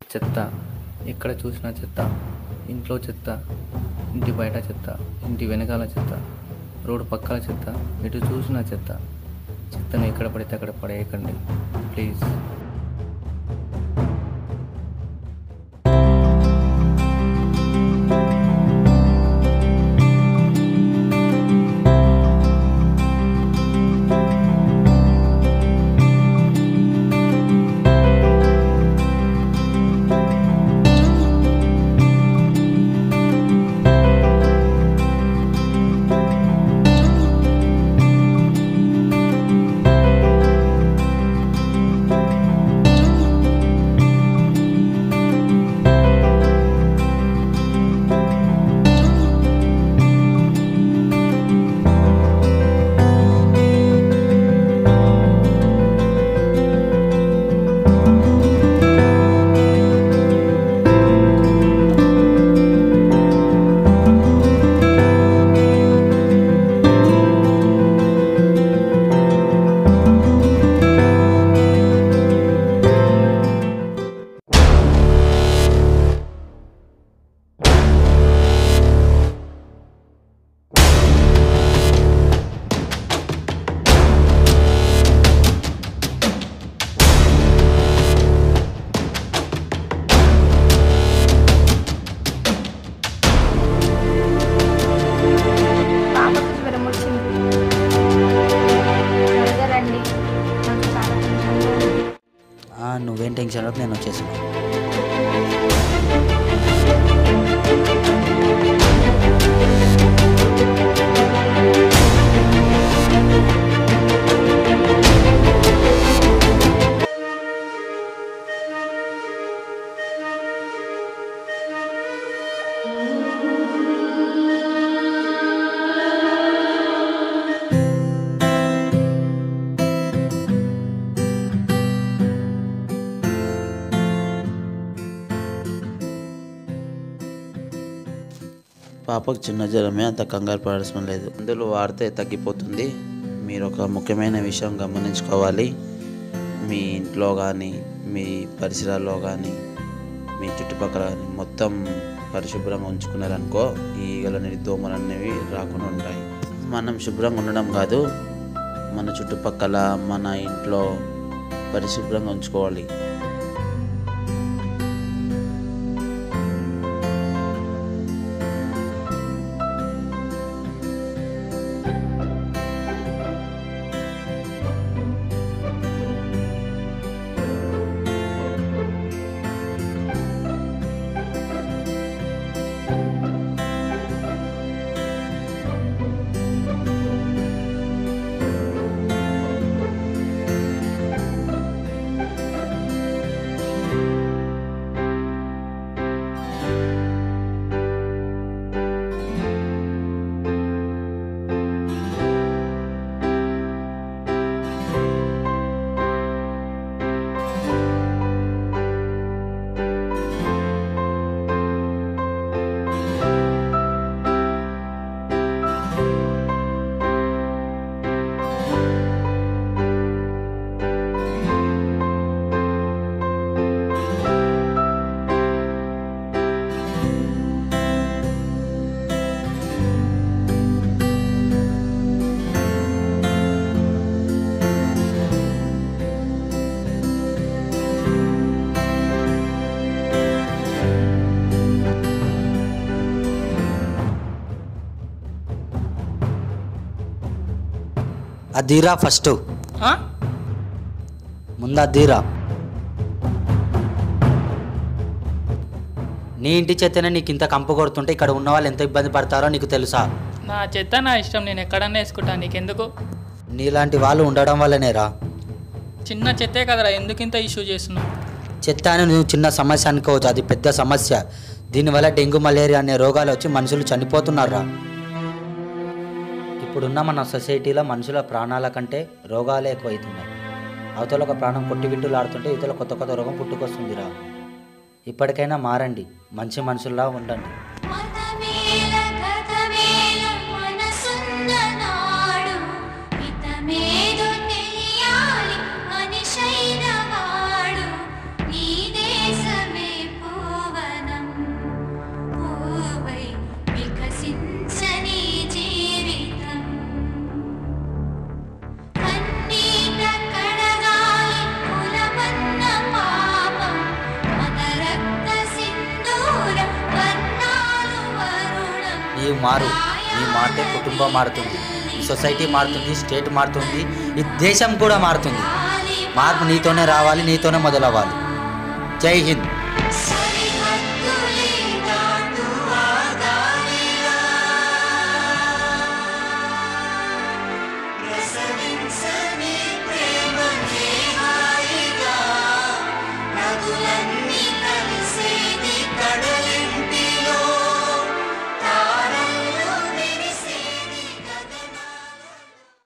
చెత్త ఎక్కడ చూసినా చెత్త ఇంట్లో చెత్త ఇంటి బయట చెత్త ఇంటి వెనకాల చెత్త రోడ్డు పక్కల చెత్త ఎటు చూసినా చెత్త చెత్తను ఎక్కడ పడితే అక్కడ పడేయకండి ప్లీజ్ పాపకు జ్వరం వచ్చింది త్వరగా రండి నాకు చాలా టెన్షన్గా ఉంది. ఆ, నువ్వేం టెన్షన్ అవ్వకు నేను వచ్చేసాను పాపకు చిన్న జ్వరమే అంత కంగారు పడాల్సిన లేదు మందులు వాడితే తగ్గిపోతుంది మీరు ఒక ముఖ్యమైన విషయం గమనించుకోవాలి మీ ఇంట్లో కానీ మీ పరిసరాల్లో కానీ మీ చుట్టుపక్కల కానీ మొత్తం పరిశుభ్రంగా ఉంచుకున్నారనుకో ఈ ఈగలనేవి దోమలు అనేవి రాకుండా ఉంటాయి మనం శుభ్రంగా ఉండడం కాదు మన చుట్టుపక్కల మన ఇంట్లో పరిశుభ్రంగా ఉంచుకోవాలి అదీరా ఫస్ట్ ఆ? ముందు అదీరా నీ ఇంటి చెత్తనే నీకు ఇంత కంపు కొడుతుంటే ఇక్కడ ఉన్న వాళ్ళు ఎంత ఇబ్బంది పడతారో నీకు తెలుసా నా చెత్త నా ఇష్టం నేను ఎక్కడన్నా వేసుకుంటాను నీకెందుకు నీలాంటి వాళ్ళు ఉండడం వల్లనేరా చిన్న చెత్తే కదరా ఎందుకు ఇంత ఇష్యూ చేస్తున్నావు చెత్త అని నువ్వు చిన్న సమస్య అనుకోవచ్చు అది పెద్ద సమస్య దీనివల్ల డెంగ్యూ మలేరియా అనే రోగాలు వచ్చి మనుషులు చనిపోతున్నారా ఇప్పుడున్న మన సొసైటీలో మనుషుల ప్రాణాల కంటే రోగాలే ఎక్కువవుతున్నాయి అవతల ఒక ప్రాణం కొట్టివిట్టులాడుతుంటే ఇవతల కొత్త కొత్త రోగం పుట్టుకొస్తుందిరా ఇప్పటికైనా మారండి మంచి మనుషుల్లా ఉండండి మతమేల కథమేల మనసున్న నాడు హితమేదో తెలియాలి మనిషైన వాడు నీ దేశమే నీవు మారు నీ మారితే కుటుంబం మారుతుంది ఈ సొసైటీ మారుతుంది స్టేట్ మారుతుంది ఈ దేశం కూడా మారుతుంది మార్పు నీతోనే రావాలి నీతోనే మొదలవ్వాలి జై హింద్ సర్వ